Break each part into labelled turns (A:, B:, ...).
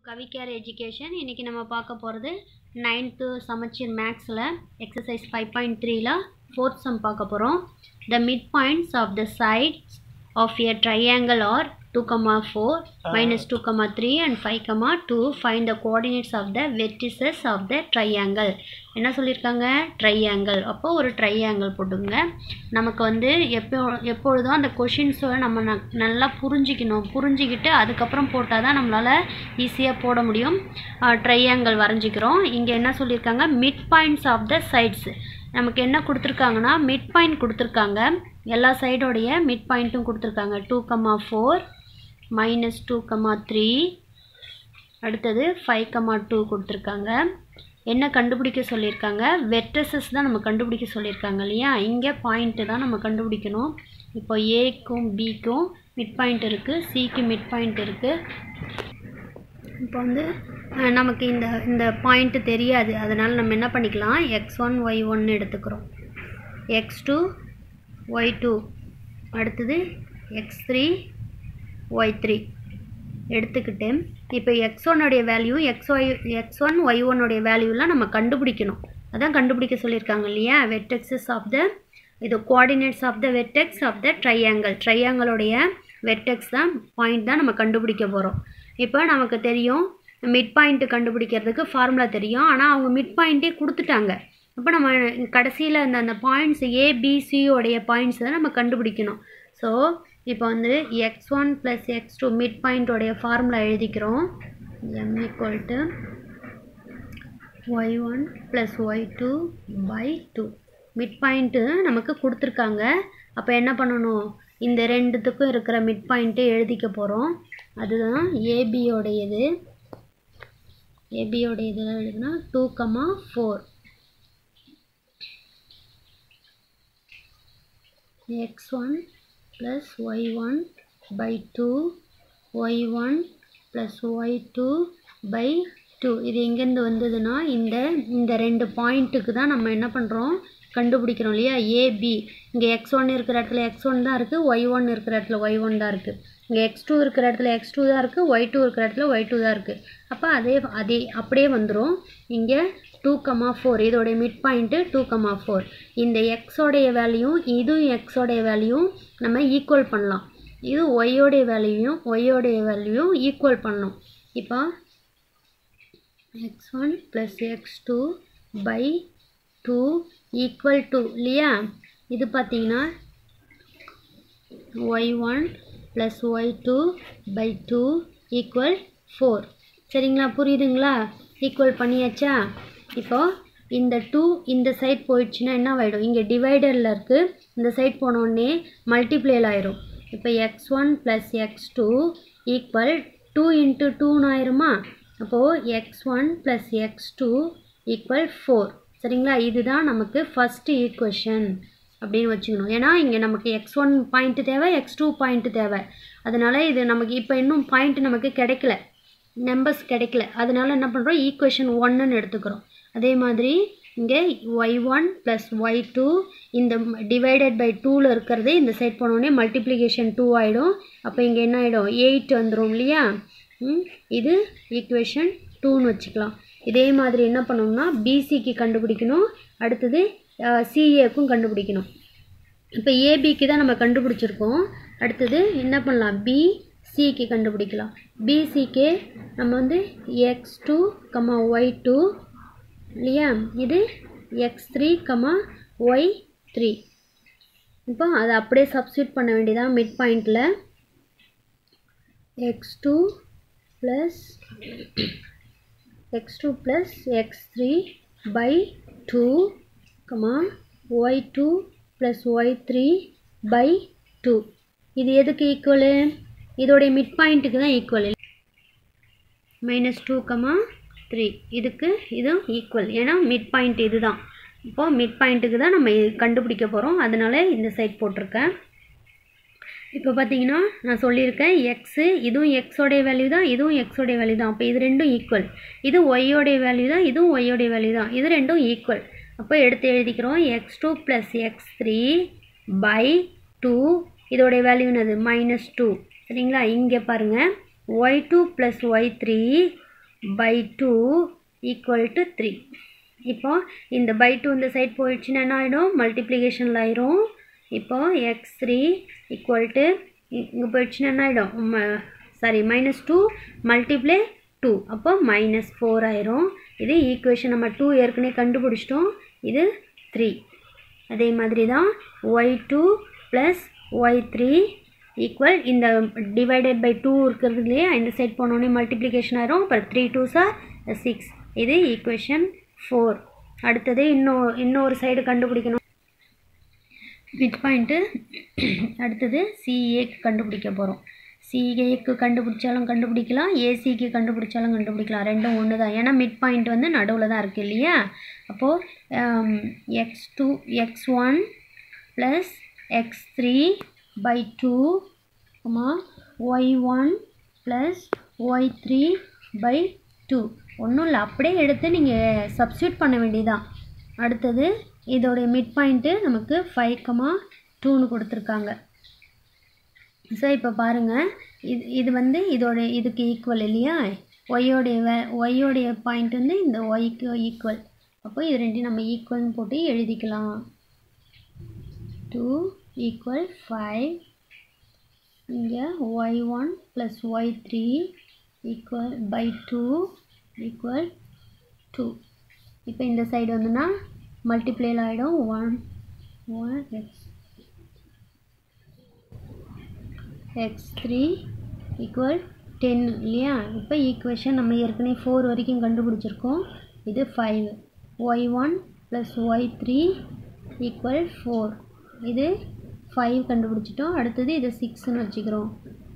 A: கவிகேர் education இன்றைக்கி நம்ம பார்க்க போகிறது நைன்த்து சமச்சீர் மேக்ஸில் எக்ஸசைஸ் ஃபைவ் பாயிண்ட் த்ரீல ஃபோர்த் சம் பார்க்க போகிறோம் the mid points of the sides of a triangle are two comma four minus two comma three and five comma two find the coordinates of the vertices of the triangle என்ன சொல்லியிருக்காங்க triangle அப்போ ஒரு triangle போட்டுங்க நமக்கு வந்து எப்போ எப்பொழுதும் அந்த கொஷின்ஸை நம்ம ந நல்லா புரிஞ்சிக்கணும் புரிஞ்சிக்கிட்டு அதுக்கப்புறம் போட்டால் தான் நம்மளால் ஈஸியாக போட முடியும் ட்ரையாங்கிள் வரைஞ்சிக்கிறோம் இங்கே என்ன சொல்லியிருக்காங்க mid points of the sides நமக்கு என்ன கொடுத்துருக்காங்கன்னா மிட் பாயிண்ட் கொடுத்துருக்காங்க எல்லா சைடோடைய மிட் பாயிண்ட்டும் கொடுத்துருக்காங்க two comma four minus two comma three அடுத்தது ஃபைவ் கமா டூ கொடுத்துருக்காங்க என்ன கண்டுபிடிக்க சொல்லியிருக்காங்க வெர்டசஸ் தான் நம்ம கண்டுபிடிக்க சொல்லியிருக்காங்க இல்லையா இங்கே பாயிண்ட்டு தான் நம்ம கண்டுபிடிக்கணும் இப்போ ஏக்கும் பிக்கும் மிட் பாயிண்ட் இருக்குது சிக்கு மிட் பாயிண்ட் இருக்குது இப்போ வந்து அஹ், நமக்கு இந்த இந்த பாயிண்ட்டு தெரியாது அதனால் நம்ம என்ன பண்ணிக்கலாம் எக்ஸ் ஒன் ஒய் ஒன்னு எடுத்துக்கிறோம் எக்ஸ் டூ ஒய் டூ அடுத்தது எக்ஸ் த்ரீ ஒய் த்ரீ எடுத்துக்கிட்டு இப்போ எக்ஸ் ஒன்னுடைய value x y x one y ஒன்னுடைய வேல்யூலாம் நம்ம கண்டுபிடிக்கணும் அதான் கண்டுபிடிக்க சொல்லியிருக்காங்க இல்லையா வெர்டெக்ஸஸ் ஆஃப் த இது coordinates of the vertex of the triangle ட்ரையாங்கிளோடைய வெர்டெக்ஸ் தான் பாயிண்ட் தான் நம்ம கண்டுபிடிக்க போகிறோம் இப்போ நமக்கு தெரியும் மிட் பாயிண்ட்டு கண்டுபிடிக்கிறதுக்கு ஃபார்முலா தெரியும் ஆனால் அவங்க மிட் பாயிண்ட்டே கொடுத்துட்டாங்க அப்போ நம்ம கடைசியில் அந்த அந்த பாயிண்ட்ஸ் ஏபிசியோடைய பாயிண்ட்ஸ் தான் நம்ம கண்டுபிடிக்கணும் ஸோ இப்போ வந்து x one plus x two mid பாயிண்ட்டோடைய ஃபார்முலா எழுதிக்கிறோம் M equal to y one plus y two by two mid point நமக்கு கொடுத்துருக்காங்க அப்போ என்ன பண்ணணும் இந்த ரெண்டுத்துக்கும் இருக்கிற மிட் பாயிண்ட்டை எழுதிக்க போகிறோம் அதுதான் ஏபியோடையது ஏபியோடைய இதில் எழுதுனா two comma four x one plus y one by two y one plus y two by two இது எங்கேருந்து வந்ததுன்னா இந்த இந்த ரெண்டு பாயிண்ட்டுக்கு தான் நம்ம என்ன பண்ணுறோம் கண்டுபிடிக்கிறோம் இல்லையா ஏபி இங்கே எக்ஸ் ஒன் இருக்கிற இடத்துல எக்ஸ் ஒன் தான் இருக்குது ஒய் ஒன் இருக்கிற இடத்துல ஒய் ஒன் தான் இருக்குது இங்கே எக்ஸ் டூ இருக்கிற இடத்துல எக்ஸ் டூ தான் இருக்குது ஒய் டூ இருக்கிற இடத்துல ஒய் டூ தான் இருக்குது அப்போ அதே அதே அப்படியே வந்துடும் இங்கே டூ கமா ஃபோர் இதோடைய mid point two comma four இந்த எக்ஸோடைய வேல்யூ இதுவும் எக்ஸோடைய வேல்யூ நம்ம ஈக்குவல் பண்ணலாம் இது ஒய்யோடைய வேல்யூயும் ஒய்யோடைய வேல்யூயும் ஈக்குவல் பண்ணணும் இப்போ x one plus x two by two equal two இல்லையா இது பார்த்தீங்கன்னா y one plus y two by two equal four சரிங்களா புரியுதுங்களா ஈக்குவல் பண்ணியாச்சா இப்போ இந்த டூ இந்த சைட் போயிடுச்சுன்னா என்ன ஆகிடும் இங்கே டிவைடரில் இருக்குது இந்த சைட் போனோடனே மல்டிப்ளேல ஆயிரும் இப்போ x one plus x two equal two into டூன்னு ஆயிருமா அப்போது x one plus x two equal four சரிங்களா இதுதான் நமக்கு ஃபஸ்ட்டு ஈக்குவேஷன் அப்படின்னு வச்சுக்கணும் ஏன்னா இங்கே நமக்கு எக்ஸ் ஒன் பாயிண்ட்டு தேவை எக்ஸ் டூ பாயிண்ட்டு தேவை அதனால் இது நமக்கு இப்போ இன்னும் பாயிண்ட் நமக்கு கிடைக்கல நம்பர்ஸ் கிடைக்கல அதனால என்ன பண்ணுறோம் ஈக்குவேஷன் ஒன்றுன்னு எடுத்துக்கிறோம் அதே மாதிரி இங்கே y one plus y two இந்த டிவைடட் பை டூவில் இருக்கிறது இந்த சைட் போனோடனே மல்டிப்ளிகேஷன் டூ ஆகிடும் அப்போ இங்கே என்ன ஆகிடும் எயிட் வந்துடும் இல்லையா ம், இது ஈக்குவேஷன் டூன்னு வச்சுக்கலாம் இதே மாதிரி என்ன பண்ணணும்னா பிசிக்கு கண்டுபிடிக்கணும் அடுத்தது சிஏக்கும் கண்டுபிடிக்கணும் இப்போ ஏபிக்கு தான் நம்ம கண்டுபிடிச்சிருக்கோம் அடுத்தது என்ன பண்ணலாம் பி சிக்கு கண்டுபிடிக்கலாம் பிசிக்கு நம்ம வந்து x two comma y two இல்லையா இது x three comma y three இப்போ அதை அப்படியே சப்ஸ்டியூட் பண்ண வேண்டியதான் மிட் பாயிண்டில் x two plus x2 plus x3 by 2 comma y2 plus y3 by 2 இது எதுக்கு ஈக்குவலு இதோடைய மிட் பாயிண்ட்டுக்கு தான் equal minus two comma three இதுக்கு இதுவும் ஈக்குவல் ஏன்னா மிட் பாயிண்ட் இது தான் இப்போது மிட் பாயிண்ட்டுக்கு தான் நம்ம இது கண்டுபிடிக்க போகிறோம் அதனால இந்த சைட் போட்டிருக்கேன் இப்போ பார்த்தீங்கன்னா நான் சொல்லியிருக்கேன் எக்ஸு இதுவும் எக்ஸோடைய வேல்யூ தான் இதுவும் எக்ஸோடைய வேல்யூ தான் அப்போ இது ரெண்டும் ஈக்குவல் இது ஒய்யோடைய வேல்யூ தான் இதுவும் ஒய்யோடைய வேல்யூ தான் இது ரெண்டும் ஈக்குவல் அப்போ எடுத்து எழுதிக்கிறோம் x two plus x three by two இதோடைய வேல்யூ என்னது மைனஸ் டூ சரிங்களா இங்கே பாருங்கள் y two plus y three by two equal to three இப்போ இந்த பை டூ இந்த சைட் போயிடுச்சுன்னா என்ன ஆகிடும் மல்டிப்ளிகேஷனில் ஆயிரும் இப்போ எக்ஸ் த்ரீ ஈக்குவல் டு இங்கே போயிடுச்சுன்னா என்ன ஆகிடும் sorry minus two multiply two அப்போ மைனஸ் ஃபோர் ஆயிரும் இது ஈக்குவேஷன் நம்ம டூ ஏற்கனவே கண்டுபிடிச்சிட்டோம் இது த்ரீ அதே மாதிரி தான் y two plus y three equal இந்த டிவைடட் பை டூ இருக்கிறதுலையே இந்த சைட் போனோடனே மல்டிப்ளிகேஷன் ஆயிரும் அப்புறம் த்ரீ டூ சார் சிக்ஸ் இது ஈக்குவேஷன் ஃபோர் அடுத்தது இன்னும் இன்னொரு சைடு கண்டுபிடிக்கணும் மிட் பாயிண்ட்டு அடுத்தது சிஏக்கு கண்டுபிடிக்க போகிறோம் சிஏக்கு கண்டுபிடிச்சாலும் கண்டுபிடிக்கலாம் ஏசிக்கு கண்டுபிடிச்சாலும் கண்டுபிடிக்கலாம் ரெண்டும் ஒன்று தான் ஏன்னா மிட் பாயிண்ட் வந்து நடுவில் தான் இருக்குது இல்லையா அப்போது x two x one plus x three by two y one plus y three by two ஒன்றும் இல்லை அப்படியே எடுத்து நீங்கள் சப்ஸ்டியூட் பண்ண வேண்டியதான் அடுத்தது இதோடைய மிட் பாயிண்ட்டு நமக்கு ஃபைவ் கமா டூன்னு கொடுத்துருக்காங்க ஸோ இப்போ பாருங்கள் இது இது வந்து இதோட இதுக்கு ஈக்குவல் இல்லையா ஒய்யோடைய வே ஒய்யோடைய பாயிண்ட் வந்து இந்த ஒய்க்கு ஈக்குவல் அப்போ இது ரெண்டையும் நம்ம ஈக்குவல்னு போட்டு எழுதிக்கலாம் டூ ஈக்குவல் ஃபைவ் இங்கே y one plus y three equal by two equal two இப்போ இந்த சைடு வந்துன்னா மல்டிப்ளேல ஆகிடும் one one x x three equal ten இல்லையா இப்போ ஈக்குவேஷன் நம்ம ஏற்கனவே ஃபோர் வரைக்கும் கண்டுபிடிச்சிருக்கோம் இது five y one plus y three equal four இது ஃபைவ் கண்டுபிடிச்சிட்டோம் அடுத்தது இது சிக்ஸ்னு வச்சுக்கிறோம்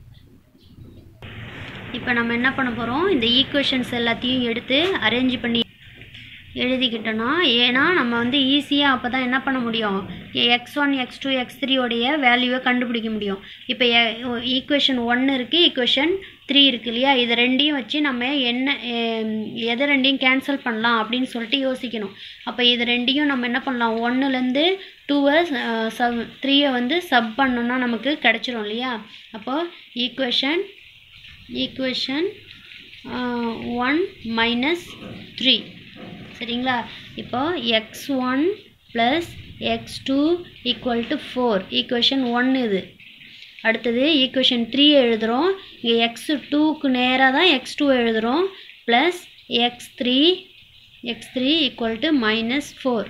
A: இப்போ நம்ம என்ன பண்ண போகிறோம் இந்த ஈக்குவேஷன்ஸ் எல்லாத்தையும் எடுத்து அரேஞ்ச் பண்ணி எழுதிக்கிட்டோன்னா ஏன்னா நம்ம வந்து ஈஸியாக அப்போ தான் என்ன பண்ண முடியும் x one x two x த்ரீயோடைய வேல்யூவை கண்டுபிடிக்க முடியும் இப்போ ஈக்குவேஷன் ஒன்று இருக்குது ஈக்குவேஷன் த்ரீ இருக்கு இல்லையா இது ரெண்டையும் வச்சு நம்ம என்ன எதை ரெண்டையும் கேன்சல் பண்ணலாம் அப்படின்னு சொல்லிட்டு யோசிக்கணும் அப்போ இது ரெண்டையும் நம்ம என்ன பண்ணலாம் ஒன்றுலேருந்து டூவை சப் த்ரீயை வந்து சப் பண்ணோன்னா நமக்கு கிடச்சிரும் இல்லையா அப்போது equation equation one minus three சரிங்களா இப்போ x one plus x two equal to four equation one இது அடுத்தது ஈக்குவேஷன் த்ரீ எழுதுகிறோம் இங்கே எக்ஸ் டூக்கு நேராக தான் எக்ஸ் டூ எழுதுகிறோம் plus x three x three equal to minus four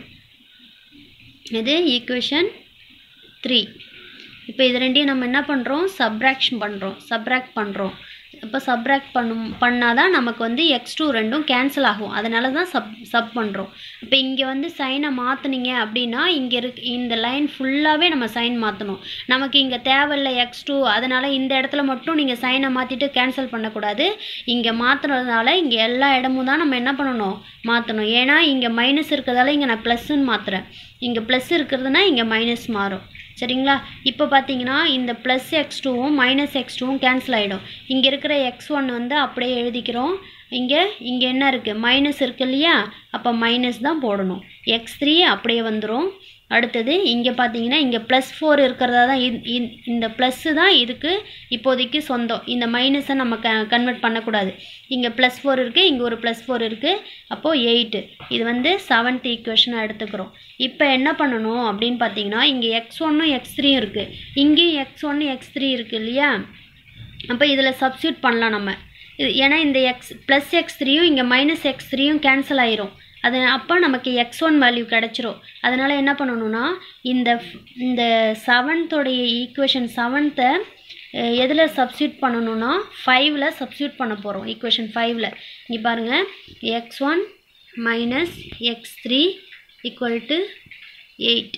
A: இது ஈக்குவேஷன் த்ரீ இப்போ இது ரெண்டையும் நம்ம என்ன பண்ணுறோம் சப்ராக்ஷன் பண்ணுறோம் சப்ராக்ட் பண்ணுறோம் இப்போ சப்ராக்ட் பண்ணும் பண்ணால் தான் நமக்கு வந்து எக்ஸ் டூ ரெண்டும் கேன்சல் ஆகும் அதனால தான் சப் சப் பண்ணுறோம் இப்போ இங்கே வந்து சைனை மாற்றுனீங்க அப்படின்னா இங்கே இருக் இந்த லைன் ஃபுல்லாகவே நம்ம சைன் மாற்றணும் நமக்கு இங்கே தேவையில்ல எக்ஸ் டூ அதனால் இந்த இடத்துல மட்டும் நீங்கள் சைனை மாற்றிட்டு கேன்சல் பண்ணக்கூடாது இங்கே மாற்றுறதுனால இங்கே எல்லா இடமும் தான் நம்ம என்ன பண்ணணும் மாற்றணும் ஏன்னா இங்கே மைனஸ் இருக்கிறதால இங்கே நான் ப்ளஸ்ன்னு மாற்றுறேன் இங்கே ப்ளஸ் இருக்கிறதுனா இங்கே மைனஸ் மாறும் சரிங்களா இப்போ பார்த்தீங்கன்னா இந்த ப்ளஸ் எக்ஸ் டூவும் மைனஸ் எக்ஸ் டூவும் கேன்சல் ஆகிடும் இங்கே இருக்கிற எக்ஸ் ஒன் வந்து அப்படியே எழுதிக்கிறோம் இங்கே இங்கே என்ன இருக்குது மைனஸ் இருக்கு இல்லையா அப்போ மைனஸ் தான் போடணும் எக்ஸ் த்ரீ அப்படியே வந்துடும் அடுத்தது இங்கே பார்த்தீங்கன்னா இங்கே ப்ளஸ் ஃபோர் இருக்கிறதா தான் இந்- இந்- இந்த ப்ளஸ்ஸு தான் இதுக்கு இப்போதைக்கு சொந்தம் இந்த மைனஸை நம்ம க கன்வெர்ட் பண்ணக்கூடாது இங்கே ப்ளஸ் ஃபோர் இருக்குது இங்கே ஒரு ப்ளஸ் ஃபோர் இருக்குது அப்போது எயிட்டு இது வந்து செவன்த் ஈக்குவேஷனாக எடுத்துக்கிறோம் இப்போ என்ன பண்ணணும் அப்படின்னு பார்த்தீங்கன்னா இங்கே எக்ஸ் ஒன்னும் எக்ஸ் த்ரீயும் இருக்குது இங்கேயும் எக்ஸ் ஒன்று எக்ஸ் த்ரீ இருக்குது இல்லையா அப்போ இதில் சப்ஸ்டியூட் பண்ணலாம் நம்ம இது ஏன்னா இந்த எக்ஸ் ப்ளஸ் எக்ஸ் த்ரீயும் இங்கே மைனஸ் எக்ஸ் த்ரீயும் கேன்சல் ஆயிரும் அது அப்போ நமக்கு எக்ஸ் ஒன் வேல்யூ கிடச்சிரும் அதனால் என்ன பண்ணணும்னா இந்த f- இந்த செவன்த்தோடைய ஈக்குவேஷன் செவன்த்தை எதில் சப்ஸ்டியூட் பண்ணணும்னா ஃபைவ்ல சப்ஸ்டியூட் பண்ண போகிறோம் ஈக்குவேஷன் ஃபைவ்ல இங்கே பாருங்கள் x one minus x three equal to eight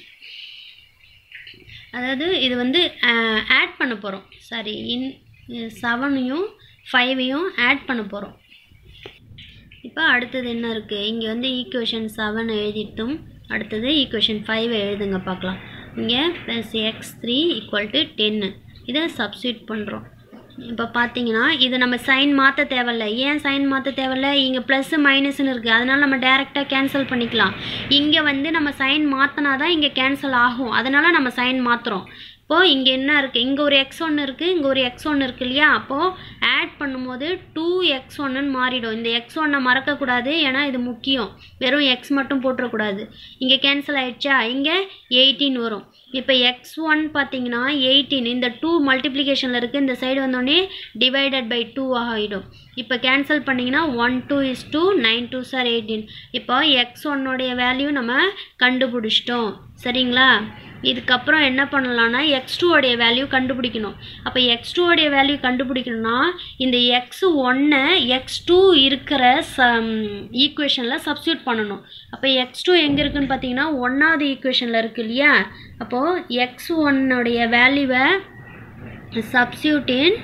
A: அதாவது இது வந்து ஆட் பண்ண போகிறோம் சாரி இன் செவனையும் ஃபைவையும் ஆட் பண்ண போகிறோம் இப்போ அடுத்தது என்ன இருக்குது இங்கே வந்து ஈக்குவேஷன் செவன் எழுதிட்டும் அடுத்தது ஈக்குவேஷன் ஃபைவ் எழுதுங்க பார்க்கலாம் இங்கே plus x three equal to டென்னு இதை சப்ஸ்டியூட் பண்ணுறோம் இப்போ பார்த்தீங்கன்னா இது நம்ம சைன் மாற்ற தேவையில்ல ஏன் சைன் மாற்ற தேவையில்ல இங்கே ப்ளஸ்ஸு மைனஸ்னு இருக்குது அதனால் நம்ம டேரெக்டாக கேன்சல் பண்ணிக்கலாம் இங்கே வந்து நம்ம சைன் மாற்றினா தான் இங்கே கேன்சல் ஆகும் அதனால் நம்ம சைன் மாற்றுறோம் இப்போ இப்போது இங்கே என்ன இருக்குது இங்கே ஒரு எக்ஸ் ஒன்று இருக்குது இங்கே ஒரு எக்ஸ் ஒன்று இருக்குது இல்லையா அப்போது ஆட் பண்ணும்போது டூ எக்ஸ் ஒன்றுன்னு மாறிடும் இந்த எக்ஸ் ஒன்னை மறக்கக்கூடாது ஏன்னா இது முக்கியம் வெறும் எக்ஸ் மட்டும் போட்டுறக்கூடாது இங்கே கேன்சல் ஆயிடுச்சா இங்கே எயிட்டீன் வரும் இப்போ எக்ஸ் ஒன் பார்த்தீங்கன்னா எயிட்டீன் இந்த டூ மல்டிப்ளிகேஷனில் இருக்குது இந்த சைடு வந்தோடனே டிவைடட் பை டூ ஆகிடும் இப்போ கேன்சல் பண்ணிங்கன்னா one two is two nine two sir eighteen இப்போ எக்ஸ் ஒன்னுடைய வேல்யூ நம்ம கண்டுபிடிச்சிட்டோம் சரிங்களா இதுக்கப்புறம் என்ன பண்ணலாம்னா எக்ஸ் டூவோடைய வேல்யூ கண்டுபிடிக்கணும் அப்போ எக்ஸ் டூவோடைய வேல்யூ கண்டுபிடிக்கணும்னா இந்த எக்ஸ் ஒன்னை எக்ஸ் டூ இருக்கிற ச ஈக்குவேஷனில் சப்ஸ்டியூட் பண்ணணும் அப்போ எக்ஸ் டூ எங்கே இருக்குன்னு பார்த்தீங்கன்னா ஒன்றாவது ஈக்குவேஷனில் இருக்குது இல்லையா அப்போது எக்ஸ் ஒன்னுடைய வேல்யூவை சப்ஸ்டியூட் இன்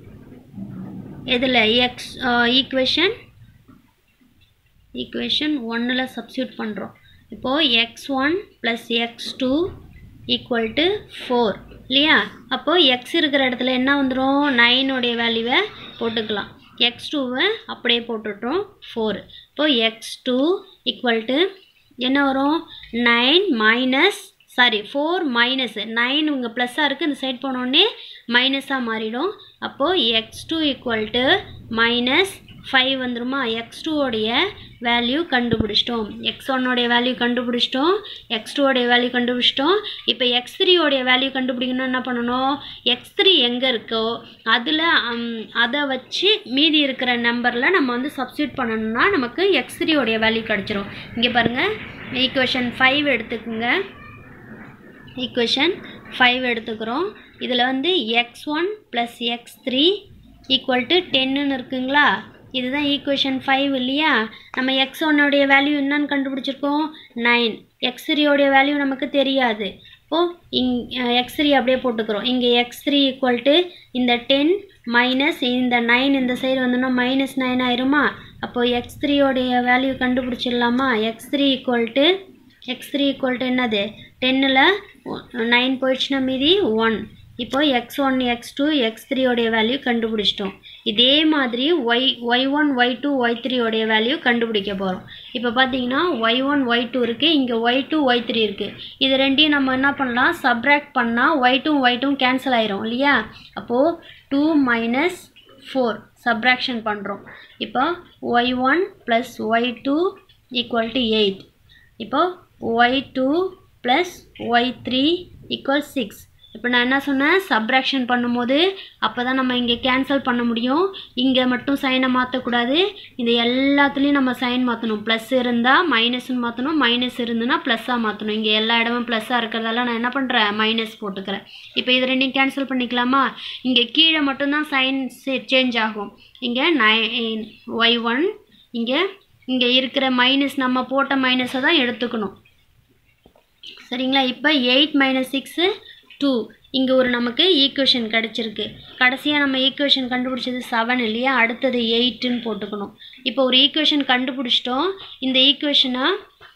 A: இதில் எக்ஸ் ஈக்குவேஷன் ஈக்குவேஷன் ஒன்னில் சப்ஸ்டியூட் பண்ணுறோம் இப்போது x one plus x two equal to four இல்லையா அப்போது எக்ஸ் இருக்கிற இடத்துல என்ன வந்துடும் நைனுடைய வேல்யூவை போட்டுக்கலாம் எக்ஸ் டூவை அப்படியே போட்டுட்டோம் ஃபோர் இப்போது எக்ஸ் டூ ஈக்குவல் டு என்ன வரும் nine minus sorry four minus nine உங்கள் ப்ளஸ்ஸாக இருக்குது இந்த சைட் போனோடனே மைனஸாக மாறிடும் அப்போது x two equal to minus five வந்துருமா எக்ஸ் டூவோடைய வேல்யூ கண்டுபிடிச்சிட்டோம் எக்ஸ் ஒன்னோடைய வேல்யூ கண்டுபிடிச்சிட்டோம் எக்ஸ் டூவோடைய வேல்யூ கண்டுபிடிச்சிட்டோம் இப்போ எக்ஸ் த்ரீயோடைய வேல்யூ கண்டுபிடிக்கணும் என்ன பண்ணணும் எக்ஸ் த்ரீ எங்கே இருக்கோ அதில் அதை வச்சு மீதி இருக்கிற நம்பரில் நம்ம வந்து சப்ஸ்டியூட் பண்ணணும்னா நமக்கு எக்ஸ் த்ரீயோடைய வேல்யூ கிடச்சிரும் இங்கே பாருங்கள் ஈக்குவேஷன் ஃபைவ் எடுத்துக்கோங்க ஈக்குவேஷன் ஃபைவ் எடுத்துக்கிறோம் இதில் வந்து x one plus x three equal to டென்னுன்னு இருக்குங்களா இதுதான் ஈக்குவேஷன் ஃபைவ் இல்லையா நம்ம எக்ஸ் ஒன்னுடைய வேல்யூ என்னன்னு கண்டுபிடிச்சிருக்கோம் நைன் எக்ஸ் த்ரீயோடைய வேல்யூ நமக்கு தெரியாது இப்போது இங் எக்ஸ் த்ரீ அப்படியே போட்டுக்கிறோம் இங்கே எக்ஸ் த்ரீ ஈக்குவல் டு இந்த டென் மைனஸ் இந்த நைன் இந்த சைடு வந்தோம்னா மைனஸ் நைன் ஆயிருமா அப்போது எக்ஸ் த்ரீயோடைய வேல்யூ கண்டுபிடிச்சிடலாமா x three equal to x three equal to என்னது டென்னில் நைன் போயிடுச்சுன்னா மீதி ஒன் இப்போ x one x two x த்ரீயோடைய வேல்யூ கண்டுபிடிச்சிட்டோம் இதே மாதிரி y y one y two y த்ரீயோடைய வேல்யூ கண்டுபிடிக்க போகிறோம் இப்போ பார்த்தீங்கன்னா ஒய் ஒன் ஒய் டூ இருக்குது இங்கே ஒய் டூ ஒய் த்ரீ இருக்குது இது ரெண்டையும் நம்ம என்ன பண்ணலாம் சப்ராக்ட் பண்ணால் y two y two cancel ஆயிரும் இல்லையா அப்போது டூ மைனஸ் ஃபோர் சப்ராக்ஷன் பண்ணுறோம் இப்போ y one plus y two equal to eight இப்போ y two plus y three equal six இப்போ நான் என்ன சொன்னேன் சப்ராக்ஷன் பண்ணும்போது அப்போ தான் நம்ம இங்கே கேன்சல் பண்ண முடியும் இங்கே மட்டும் சைனை மாற்றக்கூடாது இது எல்லாத்துலேயும் நம்ம சைன் மாற்றணும் ப்ளஸ் இருந்தால் மைனஸ்னு மாற்றணும் மைனஸ் இருந்துன்னா ப்ளஸ்ஸாக மாற்றணும் இங்கே எல்லா இடமும் ப்ளஸ்ஸாக இருக்கிறதால நான் என்ன பண்ணுறேன் மைனஸ் போட்டுக்கிறேன் இப்போ இது ரெண்டையும் கேன்சல் பண்ணிக்கலாமா இங்கே கீழே மட்டும்தான் சைன் சேஞ்ச் ஆகும் இங்கே நைன் ஒய் ஒன் இங்கே இங்கே இருக்கிற மைனஸ் நம்ம போட்ட மைனஸை தான் எடுத்துக்கணும் சரிங்களா இப்போ எயிட் மைனஸ் சிக்ஸு டூ இங்கே ஒரு நமக்கு ஈக்குவேஷன் கிடச்சிருக்கு கடைசியாக நம்ம ஈக்குவேஷன் கண்டுபிடிச்சது செவன் இல்லையா அடுத்தது எயிட்டுன்னு போட்டுக்கணும் இப்போ ஒரு ஈக்குவேஷன் கண்டுபிடிச்சிட்டோம் இந்த ஈக்குவேஷனை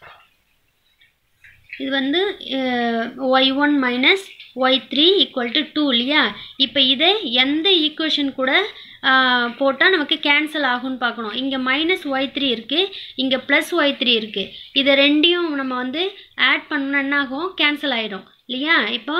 A: இது வந்து y one minus y three equal to two இல்லையா இப்போ இதை எந்த ஈக்குவேஷன் கூட போட்டால் நமக்கு கேன்சல் ஆகும்னு பார்க்கணும் இங்கே மைனஸ் ஒய் த்ரீ இருக்குது இங்கே ப்ளஸ் ஒய் த்ரீ இருக்குது இதை ரெண்டையும் நம்ம வந்து ஆட் பண்ணோன்னா என்ன ஆகும் கேன்சல் ஆகிடும் இல்லையா இப்போ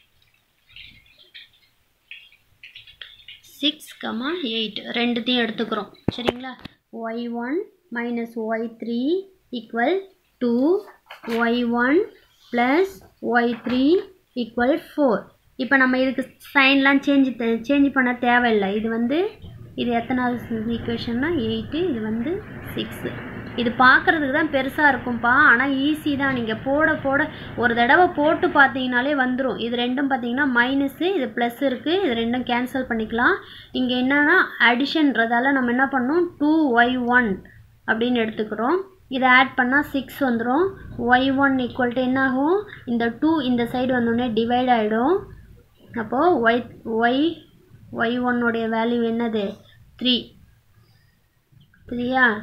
A: சிக்ஸ் கமா எயிட் ரெண்டுத்தையும் எடுத்துக்கிறோம் சரிங்களா y one minus y three equal two y one plus y three equal four இப்போ நம்ம இதுக்கு சைன்லாம் சேஞ்ச் சேஞ்ச் பண்ண தேவையில்லை இது வந்து இது எத்தனாவது ஈக்குவேஷன்னா எயிட்டு இது வந்து சிக்ஸு இது பார்க்குறதுக்கு தான் பெருசாக இருக்கும்ப்பா ஆனால் ஈஸி தான் நீங்கள் போட போட ஒரு தடவை போட்டு பார்த்தீங்கனாலே வந்துடும் இது ரெண்டும் பார்த்தீங்கன்னா மைனஸு இது ப்ளஸ் இருக்குது இது ரெண்டும் கேன்சல் பண்ணிக்கலாம் இங்கே என்னென்னா அடிஷன்றதால நம்ம என்ன பண்ணோம் டூ ஒய் ஒன் அப்படின்னு எடுத்துக்கிறோம் இதை ஆட் பண்ணால் சிக்ஸ் வந்துடும் ஒய் ஒன் ஈக்குவல் டு என்னாகும் இந்த டூ இந்த சைடு வந்தோடனே டிவைட் ஆகிடும் அப்போது ஒய் ஒய் ஒய் ஒன்னுடைய வேல்யூ என்னது த்ரீ த்ரீயா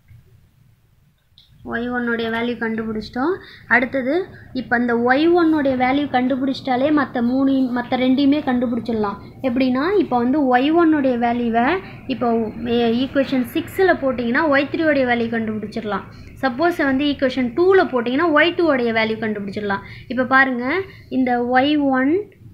A: ஒய் ஒன்னுடைய வேல்யூ கண்டுபிடிச்சிட்டோம் அடுத்தது இப்போ அந்த ஒய் ஒன்னுடைய வேல்யூ கண்டுபிடிச்சிட்டாலே மற்ற மூணு மற்ற ரெண்டையுமே கண்டுபிடிச்சிடலாம் எப்படின்னா இப்போ வந்து ஒய் ஒன்னுடைய வேல்யூவை இப்போ ஈக்குவேஷன் சிக்ஸில் போட்டிங்கன்னா ஒய் த்ரீயோடைய வேல்யூ கண்டுபிடிச்சிடலாம் சப்போஸ் வந்து ஈக்குவேஷன் டூவில் போட்டிங்கன்னா ஒய் டூவோடைய வேல்யூ கண்டுபிடிச்சிடலாம் இப்போ பாருங்கள் இந்த y one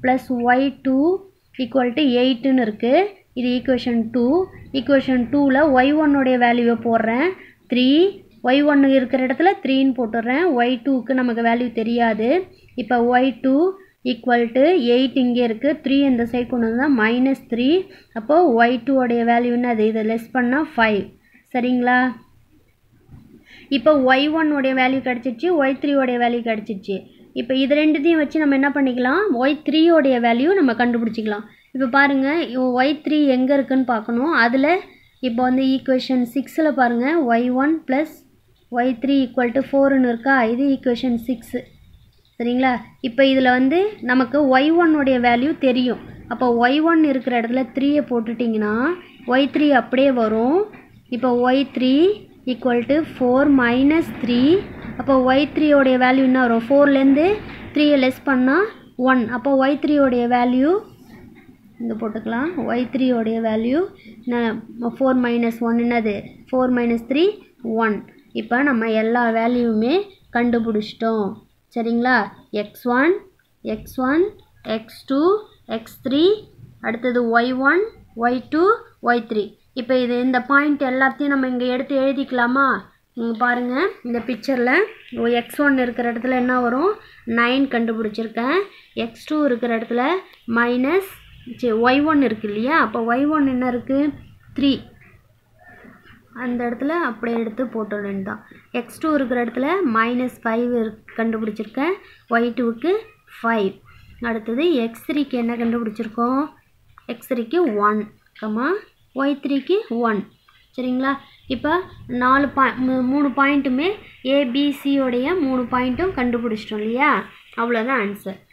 A: plus y two equal to எயிட்டுன்னு இருக்குது இது ஈக்குவேஷன் டூ ஈக்குவேஷன் டூவில் ஒய் ஒன்னுடைய வேல்யூவை போடுறேன் த்ரீ ஒய் ஒன்று இருக்கிற இடத்துல த்ரீன்னு போட்டுடுறேன் ஒய் டூக்கு நமக்கு வேல்யூ தெரியாது இப்போ y two equal to eight இங்கே இருக்குது த்ரீ இந்த சைட் கொண்டு வந்தால் மைனஸ் த்ரீ அப்போது ஒய் டூவோடைய வேல்யூ என்னது இதை லெஸ் பண்ணால் ஃபைவ் சரிங்களா இப்போ ஒய் ஒன்னுடைய வேல்யூ கிடச்சிருச்சு ஒய் த்ரீயோடைய வேல்யூ கிடச்சிருச்சு இப்போ இது ரெண்டுத்தையும் வச்சு நம்ம என்ன பண்ணிக்கலாம் ஒய் த்ரீயோடைய வேல்யூ நம்ம கண்டுபிடிச்சிக்கலாம் இப்போ பாருங்கள் ஒய் த்ரீ எங்கே இருக்குன்னு பார்க்கணும் அதில் இப்போ வந்து ஈக்குவேஷன் சிக்ஸில் பாருங்கள் y one plus y three equal to ஃபோர்னு இருக்கா இது ஈக்குவேஷன் சிக்ஸு சரிங்களா இப்போ இதில் வந்து நமக்கு ஒய் ஒன்னுடைய வேல்யூ தெரியும் அப்போ ஒய் ஒன் இருக்கிற இடத்துல த்ரீயை போட்டுட்டிங்கன்னா ஒய் த்ரீ அப்படியே வரும் இப்போ y three equal to four minus three அப்போ ஒய் த்ரீயோடைய வேல்யூ என்ன வரும் ஃபோர்லேருந்து த்ரீயை லெஸ் பண்ணால் ஒன் அப்போ ஒய் த்ரீயோடைய வேல்யூ இங்கே போட்டுக்கலாம் ஒய் த்ரீயோடைய வேல்யூ ஃபோர் மைனஸ் ஒன் என்னது ஃபோர் மைனஸ் த்ரீ ஒன் இப்போ நம்ம எல்லா வேல்யூவுமே கண்டுபிடிச்சிட்டோம் சரிங்களா x one x one x two x three அடுத்தது y one y two y three இப்போ இது இந்த பாயிண்ட் எல்லாத்தையும் நம்ம இங்கே எடுத்து எழுதிக்கலாமா இங்கே பாருங்கள் இந்த பிக்சரில் எக்ஸ் ஒன் இருக்கிற இடத்துல என்ன வரும் நைன் கண்டுபிடிச்சிருக்கேன் எக்ஸ் டூ இருக்கிற இடத்துல மைனஸ் சரி ஒய் ஒன் இருக்குது இல்லையா அப்போ ஒய் ஒன் என்ன இருக்குது த்ரீ அந்த இடத்துல அப்படியே எடுத்து போட்ட வேண்டியதான் எக்ஸ் டூ இருக்கிற இடத்துல மைனஸ் ஃபைவ் கண்டுபிடிச்சிருக்கேன் ஒய் டூக்கு ஃபைவ் அடுத்தது எக்ஸ் த்ரீக்கு என்ன கண்டுபிடிச்சிருக்கோம் எக்ஸ் த்ரீக்கு ஒன் கமா ஒய் த்ரீக்கு ஒன் சரிங்களா இப்போ நாலு பாய் மூணு பாயிண்ட்டுமே ஏபிசியோடைய மூணு பாயிண்ட்டும் கண்டுபிடிச்சிட்டோம் இல்லையா அவ்வளோதான் ஆன்சர்